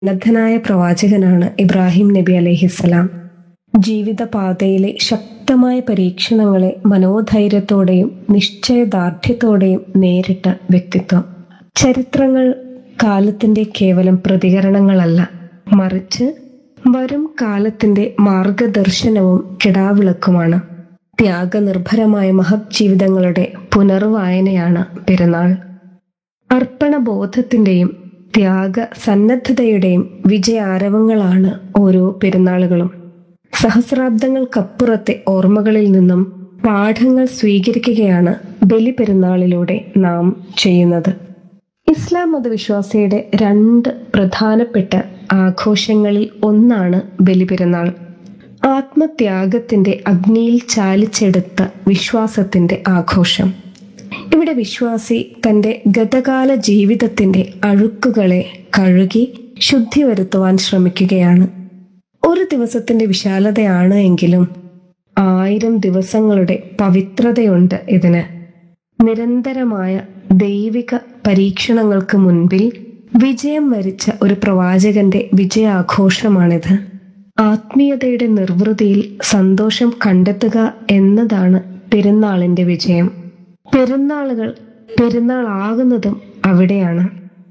സന്നദ്ധനായ പ്രവാചകനാണ് ഇബ്രാഹിം നബി അലൈഹിസ്സലാം ജീവിതപാതയിലെ ശക്തമായ പരീക്ഷണങ്ങളെ മനോധൈര്യത്തോടെയും നിശ്ചയദാർഢ്യത്തോടെയും നേരിട്ട വ്യക്തിത്വം ചരിത്രങ്ങൾ കാലത്തിന്റെ കേവലം പ്രതികരണങ്ങളല്ല മറിച്ച് വരും കാലത്തിന്റെ മാർഗദർശനവും കിടാവിളക്കുമാണ് ത്യാഗനിർഭരമായ മഹത് ജീവിതങ്ങളുടെ പുനർവായനയാണ് പെരുന്നാൾ അർപ്പണബോധത്തിന്റെയും ത്യാഗ സന്നദ്ധതയുടെയും വിജയാരവങ്ങളാണ് ഓരോ പെരുന്നാളുകളും സഹസ്രാബ്ദങ്ങൾക്കപ്പുറത്തെ ഓർമ്മകളിൽ നിന്നും പാഠങ്ങൾ സ്വീകരിക്കുകയാണ് ബലി പെരുന്നാളിലൂടെ നാം ചെയ്യുന്നത് ഇസ്ലാം മതവിശ്വാസിയുടെ രണ്ട് പ്രധാനപ്പെട്ട ആഘോഷങ്ങളിൽ ഒന്നാണ് ബലിപെരുന്നാൾ ആത്മത്യാഗത്തിന്റെ അഗ്നിയിൽ ചാലിച്ചെടുത്ത വിശ്വാസത്തിന്റെ ആഘോഷം ഇവിടെ വിശ്വാസി തന്റെ ഗതകാല ജീവിതത്തിന്റെ അഴുക്കുകളെ കഴുകി ശുദ്ധി വരുത്തുവാൻ ശ്രമിക്കുകയാണ് ഒരു ദിവസത്തിന്റെ വിശാലതയാണ് എങ്കിലും ആയിരം ദിവസങ്ങളുടെ പവിത്രതയുണ്ട് ഇതിന് നിരന്തരമായ ദൈവിക പരീക്ഷണങ്ങൾക്ക് മുൻപിൽ വിജയം വരിച്ച ഒരു പ്രവാചകന്റെ വിജയാഘോഷമാണിത് ആത്മീയതയുടെ നിർവൃതിയിൽ സന്തോഷം കണ്ടെത്തുക എന്നതാണ് പെരുന്നാളിന്റെ വിജയം പെരുന്നാളുകൾ പെരുന്നാളാകുന്നതും അവിടെയാണ്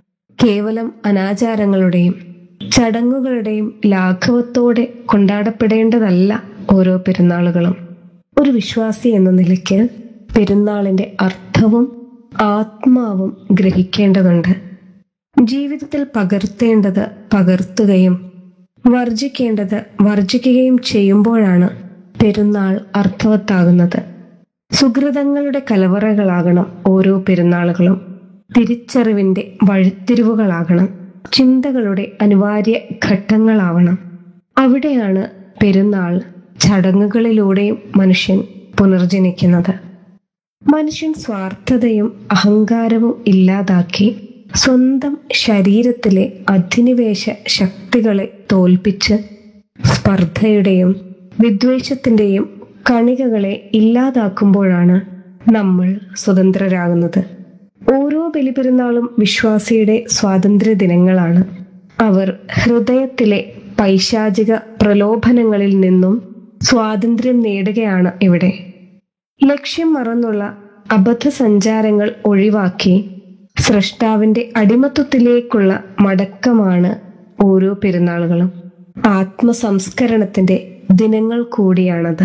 കേവലം അനാചാരങ്ങളുടെയും ചടങ്ങുകളുടെയും ലാഘവത്തോടെ കൊണ്ടാടപ്പെടേണ്ടതല്ല ഓരോ പെരുന്നാളുകളും ഒരു വിശ്വാസി എന്ന നിലയ്ക്ക് പെരുന്നാളിന്റെ അർത്ഥവും ആത്മാവും ഗ്രഹിക്കേണ്ടതുണ്ട് ജീവിതത്തിൽ പകർത്തേണ്ടത് പകർത്തുകയും വർജിക്കേണ്ടത് വർജിക്കുകയും ചെയ്യുമ്പോഴാണ് പെരുന്നാൾ അർത്ഥവത്താകുന്നത് സുഹൃതങ്ങളുടെ കലവറകളാകണം ഓരോ പെരുന്നാളുകളും തിരിച്ചറിവിന്റെ വഴിത്തിരിവുകളാകണം ചിന്തകളുടെ അനിവാര്യ ഘട്ടങ്ങളാവണം അവിടെയാണ് പെരുന്നാൾ ചടങ്ങുകളിലൂടെയും മനുഷ്യൻ പുനർജനിക്കുന്നത് മനുഷ്യൻ സ്വാർത്ഥതയും അഹങ്കാരവും ഇല്ലാതാക്കി സ്വന്തം ശരീരത്തിലെ അധിനിവേശ ശക്തികളെ തോൽപ്പിച്ച് സ്പർദ്ധയുടെയും വിദ്വേഷത്തിന്റെയും കണികകളെ ഇല്ലാതാക്കുമ്പോഴാണ് നമ്മൾ സ്വതന്ത്രരാകുന്നത് ഓരോ ബലിപെരുന്നാളും വിശ്വാസിയുടെ സ്വാതന്ത്ര്യ ദിനങ്ങളാണ് അവർ ഹൃദയത്തിലെ പൈശാചിക പ്രലോഭനങ്ങളിൽ നിന്നും സ്വാതന്ത്ര്യം നേടുകയാണ് ഇവിടെ ലക്ഷ്യം മറന്നുള്ള അബദ്ധ സഞ്ചാരങ്ങൾ ഒഴിവാക്കി സൃഷ്ടാവിന്റെ അടിമത്വത്തിലേക്കുള്ള മടക്കമാണ് ഓരോ പെരുന്നാളുകളും ആത്മസംസ്കരണത്തിന്റെ ദിനങ്ങൾ കൂടിയാണത്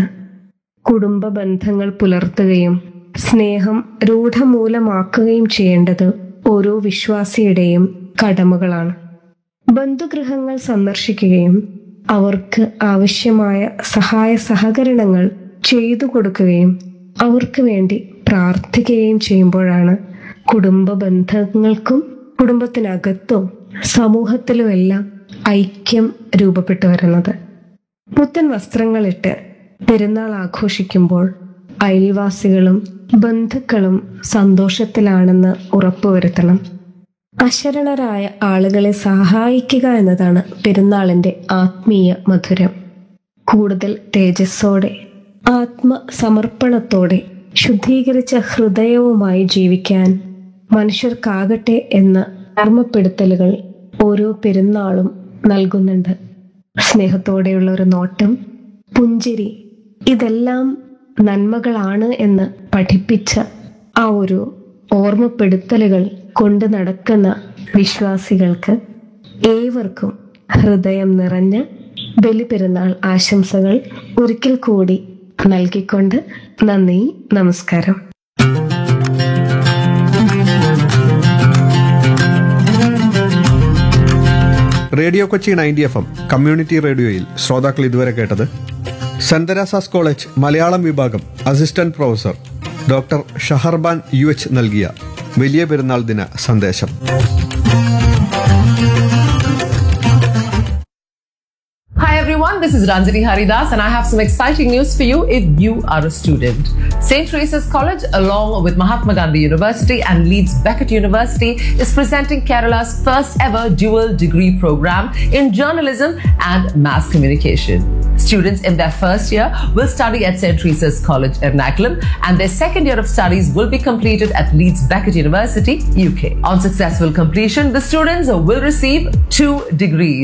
കുടുംബ ബന്ധങ്ങൾ പുലർത്തുകയും സ്നേഹം രൂഢമൂലമാക്കുകയും ചെയ്യേണ്ടത് ഓരോ വിശ്വാസിയുടെയും കടമകളാണ് ബന്ധുഗൃഹങ്ങൾ സന്ദർശിക്കുകയും അവർക്ക് ആവശ്യമായ സഹായ സഹകരണങ്ങൾ ചെയ്തു കൊടുക്കുകയും അവർക്ക് വേണ്ടി പ്രാർത്ഥിക്കുകയും ചെയ്യുമ്പോഴാണ് കുടുംബ ബന്ധങ്ങൾക്കും കുടുംബത്തിനകത്തും സമൂഹത്തിലുമെല്ലാം ഐക്യം രൂപപ്പെട്ടു വരുന്നത് പുത്തൻ വസ്ത്രങ്ങളിട്ട് പെരുന്നാൾ ആഘോഷിക്കുമ്പോൾ അയൽവാസികളും ബന്ധുക്കളും സന്തോഷത്തിലാണെന്ന് ഉറപ്പുവരുത്തണം അശരണരായ ആളുകളെ സഹായിക്കുക എന്നതാണ് പെരുന്നാളിന്റെ ആത്മീയ മധുരം കൂടുതൽ തേജസ്സോടെ ആത്മസമർപ്പണത്തോടെ ശുദ്ധീകരിച്ച ഹൃദയവുമായി ജീവിക്കാൻ മനുഷ്യർക്കാകട്ടെ എന്ന ഓർമ്മപ്പെടുത്തലുകൾ ഓരോ പെരുന്നാളും നൽകുന്നുണ്ട് സ്നേഹത്തോടെയുള്ള ഒരു നോട്ടം പുഞ്ചിരി ഇതെല്ലാം നന്മകളാണ് എന്ന് പഠിപ്പിച്ച ആ ഒരു ഓർമ്മപ്പെടുത്തലുകൾ കൊണ്ടു നടക്കുന്ന വിശ്വാസികൾക്ക് ഏവർക്കും ഹൃദയം നിറഞ്ഞ ബലിപെരുന്നാൾ ആശംസകൾ ഒരിക്കൽ കൂടി നൽകിക്കൊണ്ട് നന്ദി നമസ്കാരം radio Kochi ninety F M community റേഡിയോയിൽ ശ്രോതാക്കൾ ഇതുവരെ കേട്ടത് സെന്റ് തെരേസാസ് കോളേജ് മലയാളം വിഭാഗം assistant professor doctor Shaharban U H നൽകിയ വലിയ പെരുന്നാൾ ദിന സന്ദേശം Hi everyone, this is Ranjani Haridas, and I have some exciting news for you if you are a student. St. Teresa's College, along with Mahatma Gandhi University and Leeds Beckett University, is presenting Kerala's first ever dual degree program in journalism and mass communication. Students in their first year will study at St. Teresa's College, Ernakulam, and their second year of studies will be completed at Leeds Beckett University, UK. On successful completion, the students will receive two degrees.